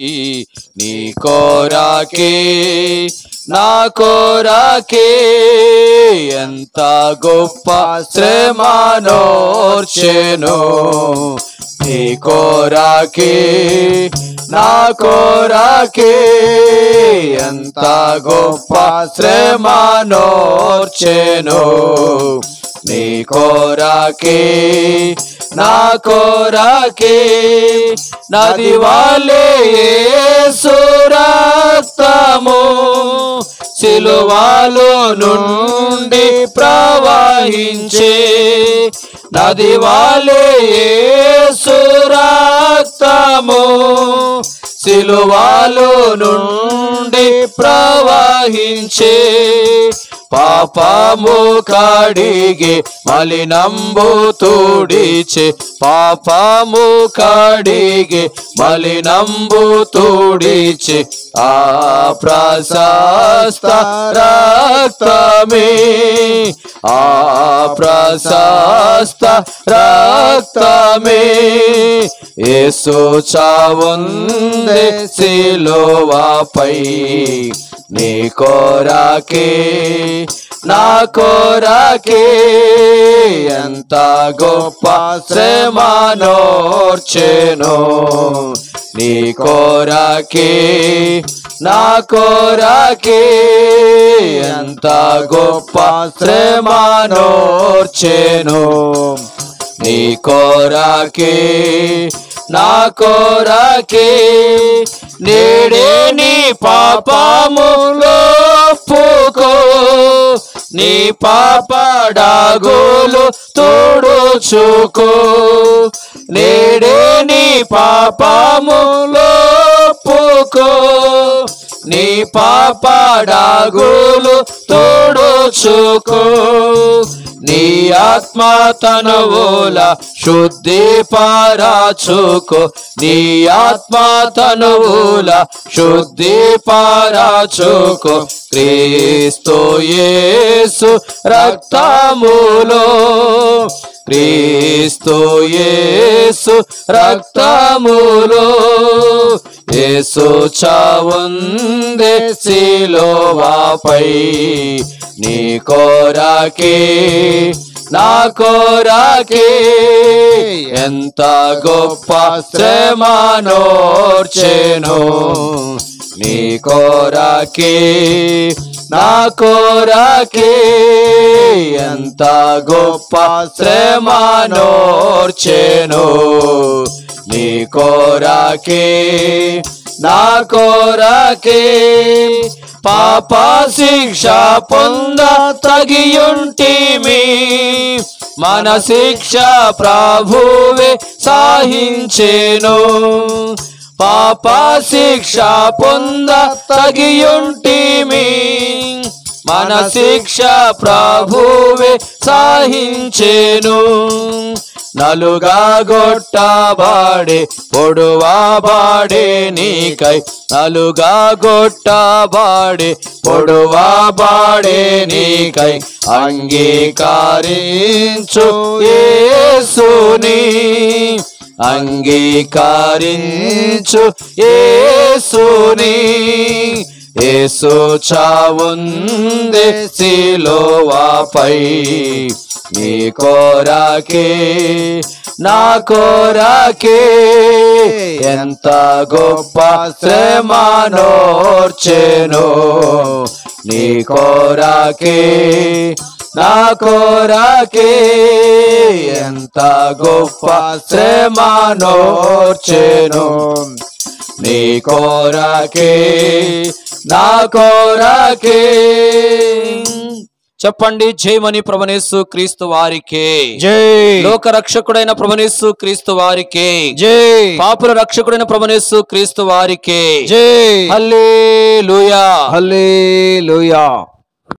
నీ కోరాకే నా కోరాకే ఎంత గొప్ప శ్రమనోర్చెను నీ కోరాకే నా కోరాకే ఎంత గొప్ప శ్రమనోర్చెను నీ కోరాకే నా కోరాకే నది వాలే సురక్తము సిలువాలో నుండి ప్రవహించే నది వాలే సురక్తము సిలువాలో నుండి ప్రవహించే పాపము కాడిగే మలినంబు తోడిచే పాపము కాడిగే మలినంబు తోడిచే ఆ ప్రశస్త రక్తమే ఆ ప్రశస్త రక్తమే యేసు చావుందే సిలువపై నీ కోరాకే నా కోరాకే ఎంత గొప్ప శ్రమనోర్చెను నీ కోరాకే నా కోరాకే ఎంత గొప్ప శ్రమనోర్చెను నీ కోరాకే నా కోరాకే నేడే నీ పాపములో పూకో నీ పాపడాగోలు తోడుచుకో నేడే నీ పాపములో పూకో నీ పాపడాగోలు తోడుచుకో నీ ఆత్మ తనువుల శుద్ధి పారాచుకో నీ ఆత్మ తనువుల శుద్ధి పారాచుకో క్రీస్తు యేసు రక్తములో క్రీస్తు యేసు రక్తములో యేసు చావుందే సిలోవాపై నీ కోరాకే నా కోరాకే ఎంత గొప్ప శ్రమనోర్చెను నీ కోరాకే నా కోరాకే ఎంత గొప్ప శ్రమనోర్చెను నీ కోరాకే నా కోరాకే పాప శిక్ష పొంద తగియుంటిమి మన శిక్ష ప్రభువే సాహించెను పాప శిక్ష పొంద తగియుంటిమి మన శిక్ష ప్రభువే సాహించెను నలుగా గొట్టబాడే పొడువాబాడే నీకై నలుగా గొట్టబాడే పొడువాబాడే నీకై అంగీకరించు యేసుని అంగీకరించు యేసుని యేసు చావుందే సిలోవాపై నీ కోరాకే నా కోరాకే ఎంత గొప్ప శ్రమనోర్చెను నీ కోరాకే నా కోరాకే ఎంత గొప్ప శ్రమనోర్చెను నీ కోరాకే నా కోరాకే చెప్పండి జయమని ప్రభనేసు క్రీస్తు వారికే జై లోక రక్షకుడైన ప్రభనేసు క్రీస్తు వారికే జై పాపుల రక్షకుడైన ప్రభనేసు క్రీస్తు వారికే జై హల్లే హల్లెలూయా